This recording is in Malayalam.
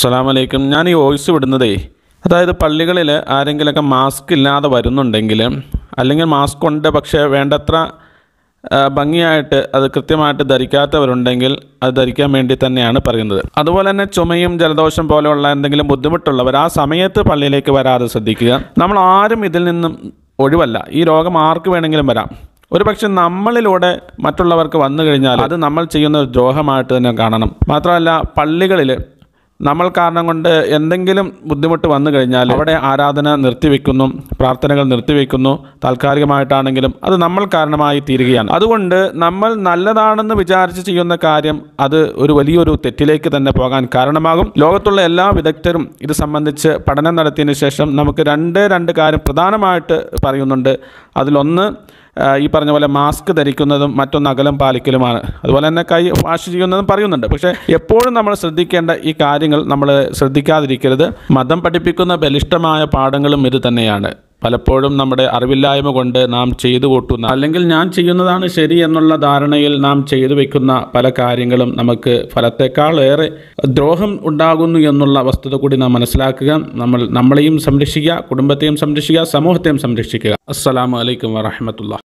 അസ്സലാമു അലൈക്കും ഞാൻ ഈ വോയിസ് വിടുന്നതേ അതായത് പള്ളികളിൽ ആരെങ്കിലുമൊക്കെ മാസ്ക് ഇല്ലാതെ വരുന്നുണ്ടെങ്കിൽ അല്ലെങ്കിൽ മാസ്ക് ഉണ്ട് പക്ഷേ വേണ്ടത്ര ആ, ഭംഗിയായിട്ട് അത് കൃത്യമായിട്ട് ധരിക്കാത്തവരുണ്ടെങ്കിൽ അത് ധരിക്കാൻ വേണ്ടി തന്നെയാണ് പറയുന്നത് അതുപോലെ തന്നെ ചുമയും ജലദോഷം പോലെയുള്ള എന്തെങ്കിലും ബുദ്ധിമുട്ടുള്ളവർ ആ സമയത്ത് പള്ളിയിലേക്ക് വരാതെ ശ്രദ്ധിക്കുക നമ്മൾ ആരും ഇതിൽ നിന്നും ഒഴിവല്ല ഈ രോഗം ആർക്ക് വേണമെങ്കിലും വരാം ഒരു പക്ഷെ നമ്മളിലൂടെ മറ്റുള്ളവർക്ക് വന്നു കഴിഞ്ഞാൽ അത് നമ്മൾ ചെയ്യുന്ന ഒരു ദ്രോഹമായിട്ട് തന്നെ കാണണം മാത്രമല്ല പള്ളികളിൽ നമ്മൾ കാരണം കൊണ്ട് എന്തെങ്കിലും ബുദ്ധിമുട്ട് വന്നു കഴിഞ്ഞാൽ അവിടെ ആരാധന നിർത്തിവെക്കുന്നു പ്രാർത്ഥനകൾ നിർത്തിവെക്കുന്നു താൽക്കാലികമായിട്ടാണെങ്കിലും അത് നമ്മൾ കാരണമായി തീരുകയാണ് അതുകൊണ്ട് നമ്മൾ നല്ലതാണെന്ന് വിചാരിച്ച് ചെയ്യുന്ന കാര്യം അത് ഒരു വലിയൊരു തെറ്റിലേക്ക് തന്നെ പോകാൻ കാരണമാകും ലോകത്തുള്ള എല്ലാ വിദഗ്ധരും ഇത് സംബന്ധിച്ച് പഠനം നടത്തിയതിന് ശേഷം നമുക്ക് രണ്ട് രണ്ട് കാര്യം പ്രധാനമായിട്ട് പറയുന്നുണ്ട് അതിലൊന്ന് ആ, ഈ പറഞ്ഞ പോലെ മാസ്ക് ധരിക്കുന്നതും മറ്റൊന്ന് അകലം പാലിക്കലുമാണ് അതുപോലെ തന്നെ കൈ വാഷ് ചെയ്യുന്നതും പറയുന്നുണ്ട് പക്ഷേ എപ്പോഴും നമ്മൾ ശ്രദ്ധിക്കേണ്ട ഈ കാര്യങ്ങൾ നമ്മൾ ശ്രദ്ധിക്കാതിരിക്കരുത് മതം പഠിപ്പിക്കുന്ന ബലിഷ്ടമായ പാഠങ്ങളും ഇത് തന്നെയാണ് പലപ്പോഴും നമ്മുടെ അറിവില്ലായ്മ കൊണ്ട് നാം ചെയ്തു കൂട്ടുന്ന അല്ലെങ്കിൽ ഞാൻ ചെയ്യുന്നതാണ് ശരി എന്നുള്ള ധാരണയിൽ നാം ചെയ്തു വെക്കുന്ന പല കാര്യങ്ങളും നമുക്ക് ഫലത്തെക്കാൾ ഏറെ ദ്രോഹം ഉണ്ടാകുന്നു എന്നുള്ള വസ്തുത കൂടി നാം മനസ്സിലാക്കുക നമ്മൾ നമ്മളെയും സംരക്ഷിക്കുക കുടുംബത്തെയും സംരക്ഷിക്കുക സമൂഹത്തെയും സംരക്ഷിക്കുക അസ്സലാമു അലൈക്കും വറഹമത്തുള്ള